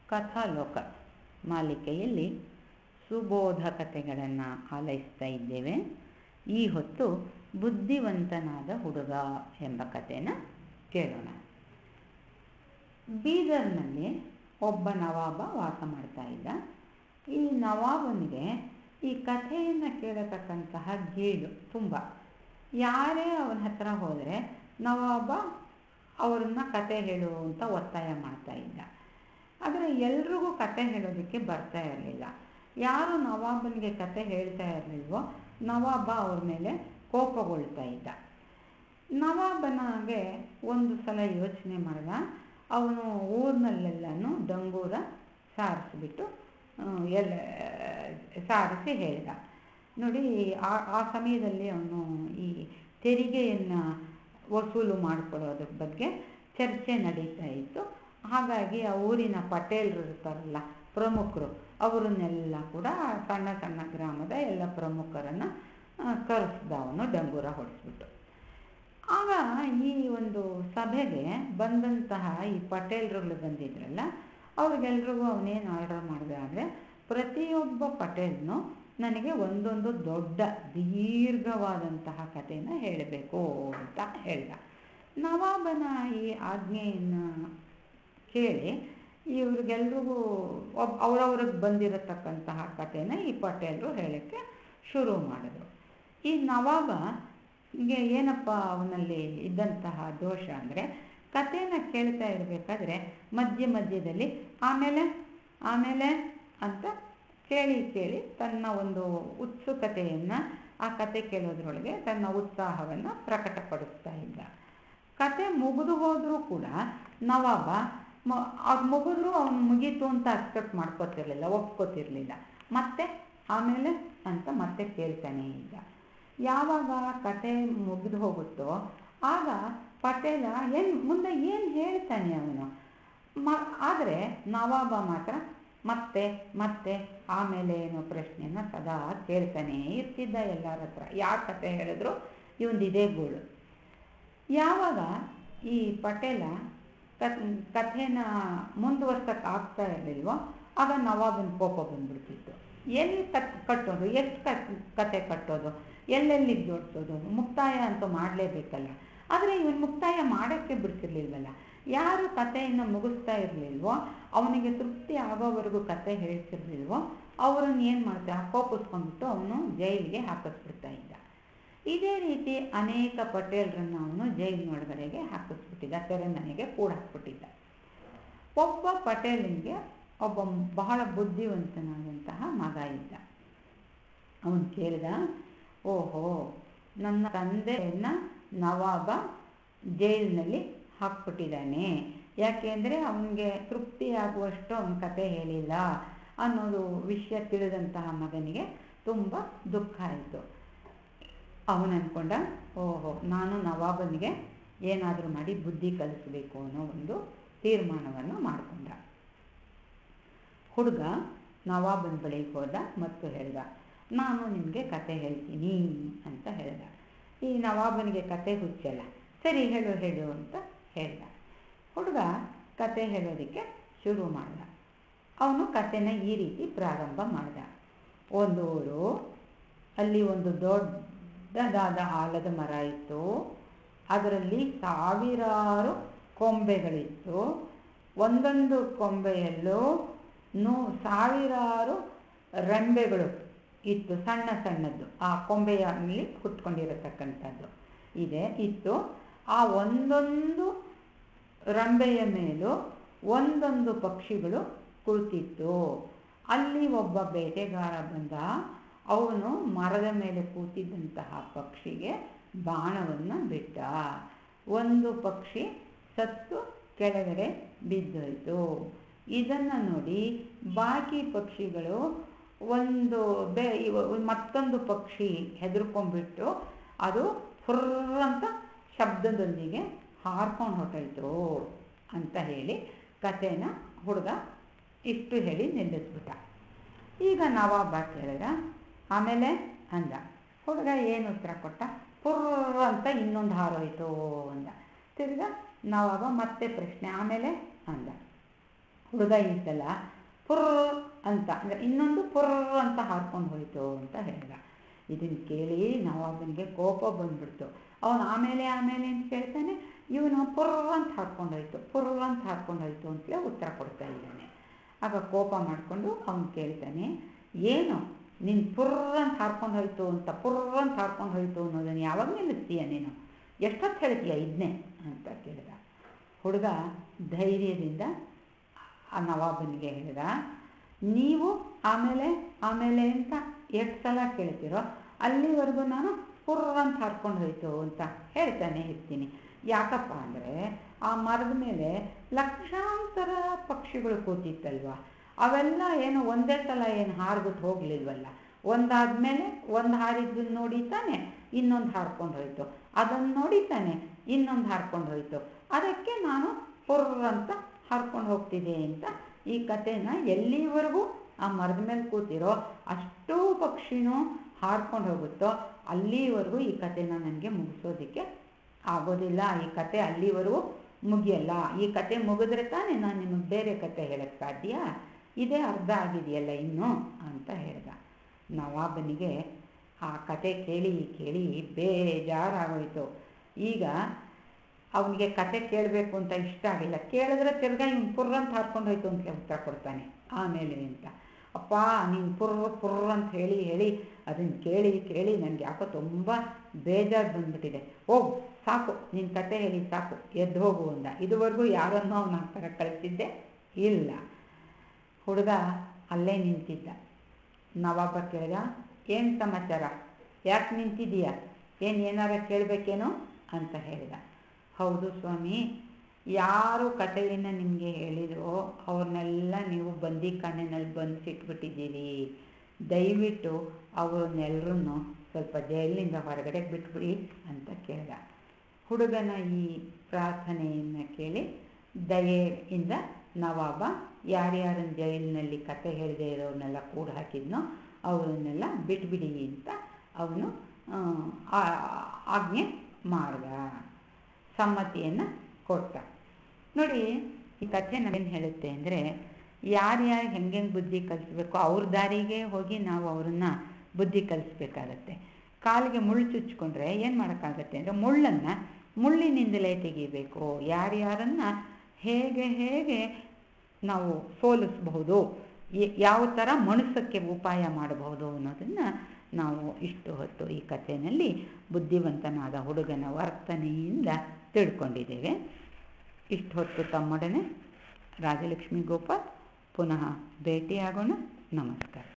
ಕಥಾಲೋಕ ಮಾಲಿಕೆಯಲ್ಲಿ ಸುಬೋಧ ಕಥೆಗಳನ್ನು ಆಲೈಸ್ತಾ ಇದ್ದೇವೆ ಈ ಹೊತ್ತು ಬುದ್ಧಿವಂತನಾದ ಹುಡುಗ ಎಂಬ ಕಥೆನ ಕೇಳೋಣ ಬೀದರ್ನಲ್ಲಿ ಒಬ್ಬ ನವಾಬ ವಾಸ ಮಾಡ್ತಾ ಇದ್ದ ಈ ನವಾಬನಿಗೆ ಈ ಕಥೆಯನ್ನು ಕೇಳತಕ್ಕಂತಹ ಗೀಳು ತುಂಬ ಯಾರೇ ಅವನ ಹತ್ರ ಹೋದರೆ ನವಾಬ ಅವ್ರನ್ನ ಕತೆ ಹೇಳು ಅಂತ ಒತ್ತಾಯ ಮಾಡ್ತಾ ಇದ್ದ ಆದರೆ ಎಲ್ರಿಗೂ ಕತೆ ಹೇಳೋದಕ್ಕೆ ಬರ್ತಾ ಇರಲಿಲ್ಲ ಯಾರು ನವಾಬನಿಗೆ ಕತೆ ಹೇಳ್ತಾ ಇರಲಿಲ್ವೋ ನವಾಬ ಅವ್ರ ಮೇಲೆ ಕೋಪಗೊಳ್ತಾ ಇದ್ದ ನವಾಬನಿಗೆ ಒಂದು ಸಲ ಯೋಚನೆ ಮಾಡಿದ ಅವನು ಊರಿನಲ್ಲೆಲ್ಲನೂ ಡಂಗೂರ ಸಾರಿಸ್ಬಿಟ್ಟು ಎಲ್ಲ ಸಾರಿಸಿ ಹೇಳಿದ ನೋಡಿ ಆ ಆ ಸಮಯದಲ್ಲಿ ಅವನು ಈ ತೆರಿಗೆಯನ್ನು ವಸೂಲು ಮಾಡಿಕೊಳ್ಳೋದ್ರ ಬಗ್ಗೆ ಚರ್ಚೆ ನಡೀತಾ ಇತ್ತು ಹಾಗಾಗಿ ಆ ಊರಿನ ಪಟೇಲರು ಇರ್ತಾರಲ್ಲ ಪ್ರಮುಖರು ಅವರನ್ನೆಲ್ಲ ಕೂಡ ಸಣ್ಣ ಸಣ್ಣ ಗ್ರಾಮದ ಎಲ್ಲ ಪ್ರಮುಖರನ್ನು ಕರೆಸ್ದ ಅವನು ಡಂಗೂರ ಹೊಡೆಸ್ಬಿಟ್ಟು ಆಗ ಈ ಒಂದು ಸಭೆಗೆ ಬಂದಂತಹ ಈ ಪಟೇಲ್ರುಗಳು ಬಂದಿದ್ರಲ್ಲ ಅವ್ರಿಗೆಲ್ರಿಗೂ ಅವನೇನು ಆರ್ಡರ್ ಮಾಡಿದೆ ಅಂದರೆ ಪ್ರತಿಯೊಬ್ಬ ಪಟೇಲ್ನು ನನಗೆ ಒಂದೊಂದು ದೊಡ್ಡ ದೀರ್ಘವಾದಂತಹ ಕಥೆನ ಹೇಳಬೇಕು ಅಂತ ಹೇಳ್ದ ನವಾಬನ ಈ ಆಜ್ಞೆಯನ್ನು ಕೇಳಿ ಇವ್ರಿಗೆಲ್ರಿಗೂ ಒಬ್ಬ ಅವ್ರವ್ರಿಗೆ ಬಂದಿರತಕ್ಕಂತಹ ಕಥೆನ ಈ ಪಟೇಲರು ಹೇಳೋಕ್ಕೆ ಶುರು ಮಾಡಿದ್ರು ಈ ನವಾಬ ಹೀಗೆ ಏನಪ್ಪ ಅವನಲ್ಲಿ ಇದ್ದಂತಹ ದೋಷ ಅಂದರೆ ಕಥೆನ ಕೇಳ್ತಾ ಇರಬೇಕಾದ್ರೆ ಮಧ್ಯ ಮಧ್ಯದಲ್ಲಿ ಆಮೇಲೆ ಆಮೇಲೆ ಅಂತ ಕೇಳಿ ಕೇಳಿ ತನ್ನ ಒಂದು ಉತ್ಸುಕತೆಯನ್ನು ಆ ಕತೆ ಕೇಳೋದ್ರೊಳಗೆ ತನ್ನ ಉತ್ಸಾಹವನ್ನು ಪ್ರಕಟಪಡಿಸ್ತಾ ಇದ್ದ ಕತೆ ಮುಗಿದು ಹೋದರೂ ಕೂಡ ನವಾಬ ಮ ಅದು ಮುಗಿದ್ರು ಅವನು ಮುಗೀತು ಅಂತ ಅಕ್ಸೆಪ್ಟ್ ಮಾಡ್ಕೋತಿರ್ಲಿಲ್ಲ ಒಪ್ಕೋತಿರ್ಲಿಲ್ಲ ಮತ್ತೆ ಆಮೇಲೆ ಅಂತ ಮತ್ತೆ ಕೇಳ್ತಾನೆ ಇದ್ದ ಯಾವಾಗ ಕತೆ ಮುಗಿದು ಹೋಗುತ್ತೋ ಆಗ ಪಟೇಲ ಏನು ಮುಂದೆ ಏನು ಹೇಳ್ತಾನೆ ಅವನು ಮ ಆದರೆ ನವಾಬ ಮಾತ್ರ ಮತ್ತೆ ಮತ್ತೆ ಆಮೇಲೆ ಏನೋ ಪ್ರಶ್ನೆನ ಸದಾ ಕೇಳ್ತಾನೆ ಇರ್ತಿದ್ದ ಎಲ್ಲರ ಹತ್ರ ಯಾರ ಕತೆ ಹೇಳಿದ್ರು ಇವಂದು ಇದೇ ಗೋಳು ಯಾವಾಗ ಈ ಪಟೇಲ ಕತ್ ಕಥೆನ ಮುಂದುವರ್ಸಕ್ಕೆ ಆಗ್ತಾ ಇರಲಿಲ್ವೋ ಆಗ ನವಾಬನ ಕೋಪ ಬಂದ್ಬಿಡ್ತಿತ್ತು ಎಲ್ಲಿ ಕತ್ ಕಟ್ಟೋದು ಎಷ್ಟು ಕತ್ ಕತೆ ಕಟ್ಟೋದು ಎಲ್ಲೆಲ್ಲಿಗೆ ಜೋಡಿಸೋದು ಮುಕ್ತಾಯ ಅಂತೂ ಮಾಡಲೇಬೇಕಲ್ಲ ಆದರೆ ಇವನು ಮುಕ್ತಾಯ ಮಾಡೋಕ್ಕೆ ಬಿಡ್ತಿರ್ಲಿಲ್ವಲ್ಲ ಯಾರು ಕಥೆಯನ್ನು ಮುಗಿಸ್ತಾ ಇರಲಿಲ್ವೋ ಅವನಿಗೆ ತೃಪ್ತಿ ಆಗೋವರೆಗೂ ಕತೆ ಹೇಳ್ತಿರ್ಲಿಲ್ವೋ ಅವರನ್ನು ಏನು ಮಾಡ್ತಾ ಕೋಪಿಸ್ಕೊಂಡ್ಬಿಟ್ಟು ಅವನು ಜೈಲಿಗೆ ಹಾಕಿಸ್ಬಿಡ್ತಾ ಇದ್ದ ಇದೇ ರೀತಿ ಅನೇಕ ಪಟೇಲರನ್ನು ಅವನು ಜೈಲಿನೊಳಗಡೆಗೆ ಹಾಕಿಸ್ಬಿಟ್ಟಿದ್ದ ತೆರೆ ಮನೆಗೆ ಕೂಡ ಹಾಕ್ಬಿಟ್ಟಿದ್ದ ಒಬ್ಬ ಪಟೇಲನಿಗೆ ಒಬ್ಬ ಬಹಳ ಬುದ್ಧಿವಂತನಾದಂತಹ ಮಗ ಇದ್ದ ಅವನು ಕೇಳಿದ ಓಹೋ ನನ್ನ ತಂದೆಯನ್ನು ನವಾಬ ಜೈಲಿನಲ್ಲಿ ಹಾಕ್ಬಿಟ್ಟಿದ್ದಾನೆ ಯಾಕೆಂದರೆ ಅವನಿಗೆ ತೃಪ್ತಿ ಆಗುವಷ್ಟು ಅವನ ಕತೆ ಹೇಳಿಲ್ಲ ಅನ್ನೋದು ವಿಷಯ ತಿಳಿದಂತಹ ಮಗನಿಗೆ ತುಂಬ ದುಃಖ ಆಯಿತು ಅವನು ಅಂದ್ಕೊಂಡ ಓಹೋ ನಾನು ನವಾಬನಿಗೆ ಏನಾದರೂ ಮಾಡಿ ಬುದ್ಧಿ ಕಲಿಸಬೇಕು ಅನ್ನೋ ಒಂದು ತೀರ್ಮಾನವನ್ನು ಮಾಡಿಕೊಂಡ ಹುಡುಗ ನವಾಬನ ಬಳಿಗೆ ಹೋದ ಮತ್ತು ಹೇಳ್ದ ನಾನು ನಿಮಗೆ ಕತೆ ಹೇಳ್ತೀನಿ ಅಂತ ಹೇಳ್ದ ಈ ನವಾಬನಿಗೆ ಕತೆ ಹುಚ್ಚಲ್ಲ ಸರಿ ಹೇಳು ಹೇಳು ಅಂತ ಹೇಳ್ದ ಹುಡುಗ ಕತೆ ಹೇಳೋದಕ್ಕೆ ಶುರು ಮಾಡ್ದ ಅವನು ಕತೆನ ಈ ರೀತಿ ಪ್ರಾರಂಭ ಮಾಡ್ದ ಒಂದು ಊರು ಅಲ್ಲಿ ಒಂದು ದೊಡ್ಡದಾದ ಆಲದ ಮರ ಇತ್ತು ಅದರಲ್ಲಿ ಸಾವಿರಾರು ಕೊಂಬೆಗಳಿತ್ತು ಒಂದೊಂದು ಕೊಂಬೆಯಲ್ಲೂ ನೂ ಸಾವಿರಾರು ರೆಂಬೆಗಳು ಇತ್ತು ಸಣ್ಣ ಸಣ್ಣದ್ದು ಆ ಕೊಂಬೆಯಲ್ಲಿ ಕುತ್ಕೊಂಡಿರತಕ್ಕಂಥದ್ದು ಇದೆ ಇತ್ತು ಆ ಒಂದೊಂದು ರಂಬೆಯ ಮೇಲೂ ಒಂದೊಂದು ಪಕ್ಷಿಗಳು ಕುಳಿತಿತ್ತು ಅಲ್ಲಿ ಒಬ್ಬ ಬೇಟೆಗಾರ ಬಂದ ಅವನು ಮರದ ಮೇಲೆ ಕೂತಿದ್ದಂತಹ ಪಕ್ಷಿಗೆ ಬಾಣವನ್ನು ಬಿಟ್ಟ ಒಂದು ಪಕ್ಷಿ ಸತ್ತು ಕೆಳಗಡೆ ಬಿದ್ದೋಯ್ತು ಇದನ್ನು ನೋಡಿ ಬಾಕಿ ಪಕ್ಷಿಗಳು ಒಂದು ಬೇ ಮತ್ತೊಂದು ಪಕ್ಷಿ ಹೆದರ್ಕೊಂಡ್ಬಿಟ್ಟು ಅದು ಫುರ್ರ್ ಅಂತ ಶಬ್ದದೊಂದಿಗೆ ಹಾರ್ಕೊಂಡು ಹೊರಟೋಯ್ತು ಅಂತ ಹೇಳಿ ಕಥೆನ ಹುಡುಗ ಇಷ್ಟು ಹೇಳಿ ನಿಲ್ಲಿಸ್ಬಿಟ್ಟ ಈಗ ನವಾಬ ಕೇಳಿದ ಆಮೇಲೆ ಅಂದ ಹುಡುಗ ಏನು ಉತ್ತರ ಕೊಟ್ಟ ಪುರ್ರ ಅಂತ ಇನ್ನೊಂದು ಹಾರೋಯ್ತು ಅಂದ ತಿರ್ಗ ನವಾಬ ಮತ್ತೆ ಪ್ರಶ್ನೆ ಆಮೇಲೆ ಅಂದ ಹುಡುಗ ಈ ಸಲ ಪುರ್ರ್ ಅಂತ ಅಂದರೆ ಇನ್ನೊಂದು ಪುರ್ರ್ ಅಂತ ಹಾರ್ಕೊಂಡು ಹೋಯಿತು ಅಂತ ಹೇಳಿದ ಇದನ್ನು ಕೇಳಿ ನವಾಬನಿಗೆ ಕೋಪ ಬಂದ್ಬಿಡ್ತು ಅವನು ಆಮೇಲೆ ಆಮೇಲೆ ಅಂತ ಕೇಳ್ತಾನೆ ಇವನು ಪುರ್ರ್ ಅಂತ ಹಾರ್ಕೊಂಡು ಹೋಯ್ತು ಪುರ್ರ್ ಅಂತ ಹಾರ್ಕೊಂಡು ಹೋಯ್ತು ಅಂತಲೇ ಉತ್ತರ ಕೊಡ್ತಾ ಇದ್ದಾನೆ ಆಗ ಕೋಪ ಮಾಡಿಕೊಂಡು ಅವನು ಕೇಳ್ತಾನೆ ಏನು ನೀನು ಪುರ್ರ್ ಅಂತ ಹಾರ್ಕೊಂಡು ಹೋಯ್ತು ಅಂತ ಪುರ್ರ್ ಅಂತ ಹಾರ್ಕೊಂಡು ಹೋಯ್ತು ಅನ್ನೋದನ್ನು ಯಾವಾಗ ನಿಲ್ಲಿಸ್ತೀಯ ನೀನು ಎಷ್ಟೊತ್ತು ಹೇಳ್ತೀಯ ಇದನ್ನೇ ಅಂತ ಕೇಳಿದ ಹುಡುಗ ಧೈರ್ಯದಿಂದ ಆ ನವಾಬನಿಗೆ ಹೇಳಿದ ನೀವು ಆಮೇಲೆ ಆಮೇಲೆ ಅಂತ ಎಷ್ಟು ಸಲ ಕೇಳ್ತೀರೋ ಅಲ್ಲಿವರೆಗೂ ನಾನು ಪುರ್ರ್ ಅಂತ ಹಾರ್ಕೊಂಡು ಹೋಯ್ತು ಅಂತ ಹೇಳ್ತಾನೆ ಇರ್ತೀನಿ ಯಾಕಪ್ಪ ಅಂದರೆ ಆ ಮರದ ಮೇಲೆ ಲಕ್ಷಾಂತರ ಪಕ್ಷಿಗಳು ಕೂತಿತ್ತಲ್ವ ಅವೆಲ್ಲ ಏನು ಒಂದೇ ಸಲ ಏನು ಹಾರ್ಬಿಟ್ಟು ಹೋಗಲಿಲ್ವಲ್ಲ ಒಂದಾದ್ಮೇಲೆ ಒಂದು ಹಾರಿದ್ದನ್ನು ನೋಡಿ ತಾನೆ ಇನ್ನೊಂದು ಹಾರ್ಕೊಂಡು ಹೋಯ್ತು ಅದನ್ನು ನೋಡಿ ತಾನೆ ಇನ್ನೊಂದು ಹಾರ್ಕೊಂಡು ಹೋಯ್ತು ಅದಕ್ಕೆ ನಾನು ಪುರ್ರ್ ಅಂತ ಹಾರ್ಕೊಂಡು ಹೋಗ್ತಿದ್ದೆ ಅಂತ ಈ ಕಥೆನ ಎಲ್ಲಿವರೆಗೂ ಆ ಮರದ ಮೇಲೆ ಕೂತಿರೋ ಅಷ್ಟೂ ಪಕ್ಷಿನೂ ಹಾರ್ಕೊಂಡು ಹೋಗುತ್ತೋ ಅಲ್ಲಿವರೆಗೂ ಈ ಕಥೆನ ನನಗೆ ಮುಗಿಸೋದಕ್ಕೆ ಆಗೋದಿಲ್ಲ ಈ ಕತೆ ಅಲ್ಲಿವರೆಗೂ ಮುಗಿಯಲ್ಲ ಈ ಕತೆ ಮುಗಿದ್ರೆ ತಾನೇ ನಾನು ನಿಮಗೆ ಬೇರೆ ಕತೆ ಹೇಳಕ್ಕೆ ಸಾಧ್ಯ ಇದೇ ಅರ್ಧ ಆಗಿದೆಯಲ್ಲ ಇನ್ನೂ ಅಂತ ಹೇಳ್ದ ನವಾಬನಿಗೆ ಆ ಕತೆ ಕೇಳಿ ಕೇಳಿ ಬೇಜಾರಾಗೋಯ್ತು ಈಗ ಅವನಿಗೆ ಕತೆ ಕೇಳಬೇಕು ಅಂತ ಇಷ್ಟ ಆಗಿಲ್ಲ ಕೇಳಿದ್ರೆ ತಿರ್ಗಾ ಇವ್ನು ಪುರ್ರ ಅಂತ ಹಾರ್ಕೊಂಡು ಹೋಯ್ತು ಅಂತ ಉತ್ತರ ಕೊಡ್ತಾನೆ ಆಮೇಲೆ ಅಂತ ಅಪ್ಪ ನೀನು ಪುರ್ರ ಪುರ್ರ ಅಂತ ಹೇಳಿ ಹೇಳಿ ಅದನ್ನು ಕೇಳಿ ಕೇಳಿ ನನಗೆ ಯಾಕೋ ತುಂಬ ಬೇಜಾರು ಬಂದ್ಬಿಟ್ಟಿದೆ ಹೋಗು ಸಾಕು ನಿನ್ನ ಕತೆ ಹೇಳಿ ಸಾಕು ಎದ್ದು ಹೋಗು ಅಂದ ಇದುವರೆಗೂ ಯಾರನ್ನೋ ಅವನ ಆ ಥರ ಕಳಿಸಿದ್ದೆ ಇಲ್ಲ ಹುಡುಗ ಅಲ್ಲೇ ನಿಂತಿದ್ದ ನವಾಬ ಕೇಳಿದ ಏನು ಸಮಾಚಾರ ಯಾಕೆ ನಿಂತಿದ್ದೀಯ ಏನು ಏನಾರ ಕೇಳಬೇಕೇನೋ ಅಂತ ಹೇಳಿದ ಹೌದು ಸ್ವಾಮಿ ಯಾರು ಕಥೆಯನ್ನು ನಿಮಗೆ ಹೇಳಿದರೋ ಅವ್ರನ್ನೆಲ್ಲ ನೀವು ಬಂದಿ ಕಣ್ಣಿನಲ್ಲಿ ಬಂಧಿಸಿಟ್ಬಿಟ್ಟಿದ್ದೀರಿ ದಯವಿಟ್ಟು ಅವ್ರನ್ನೆಲ್ಲರನ್ನು ಸ್ವಲ್ಪ ಜೈಲಿನಿಂದ ಹೊರಗಡೆ ಬಿಟ್ಬಿಡಿ ಅಂತ ಕೇಳಿದ ಹುಡುಗನ ಈ ಪ್ರಾರ್ಥನೆಯನ್ನು ಕೇಳಿ ದಯೆಯಿಂದ ನವಾಬ ಯಾರ್ಯಾರನ್ನ ಜೈಲಿನಲ್ಲಿ ಕತೆ ಹೇಳದೆ ಇರೋರನ್ನೆಲ್ಲ ಕೂಡ ಹಾಕಿದ್ನೋ ಅವರನ್ನೆಲ್ಲ ಬಿಟ್ಬಿಡಿ ಅಂತ ಅವನು ಆಜ್ಞೆ ಮಾಡ್ದ ಸಮ್ಮತಿಯನ್ನು ಕೊಟ್ಟ ನೋಡಿ ಈ ಕಥೆ ನಮಗೇನು ಹೇಳುತ್ತೆ ಅಂದರೆ ಯಾರ್ಯಾರು ಹೆಂಗೆ ಬುದ್ಧಿ ಕಲಿಸ್ಬೇಕು ಅವ್ರ ದಾರಿಗೆ ಹೋಗಿ ನಾವು ಅವ್ರನ್ನ ಬುದ್ಧಿ ಕಲಿಸ್ಬೇಕಾಗತ್ತೆ ಕಾಲಿಗೆ ಮುಳ್ಳು ಚುಚ್ಕೊಂಡ್ರೆ ಏನು ಮಾಡೋಕ್ಕಾಗತ್ತೆ ಅಂದರೆ ಮುಳ್ಳನ್ನು ಮುಳ್ಳಿನಿಂದಲೇ ತೆಗಿಬೇಕು ಯಾರ್ಯಾರನ್ನ ಹೇಗೆ ಹೇಗೆ ನಾವು ಸೋಲಿಸ್ಬಹುದು ಯಾವ ಥರ ಮನುಷ್ಯಕ್ಕೆ ಉಪಾಯ ಮಾಡಬಹುದು ಅನ್ನೋದನ್ನು ನಾವು ಇಷ್ಟು ಹೊತ್ತು ಈ ಕಥೆಯಲ್ಲಿ ಬುದ್ಧಿವಂತನಾದ ಹುಡುಗನ ವರ್ತನೆಯಿಂದ ತಿಳ್ಕೊಂಡಿದ್ದೇವೆ ಇಷ್ಟು ಹೊತ್ತು ತಮ್ಮೊಡನೆ ರಾಜಲಕ್ಷ್ಮಿ ಗೋಪಾಲ್ ಪುನಃ ಭೇಟಿಯಾಗೋಣ ನಮಸ್ಕಾರ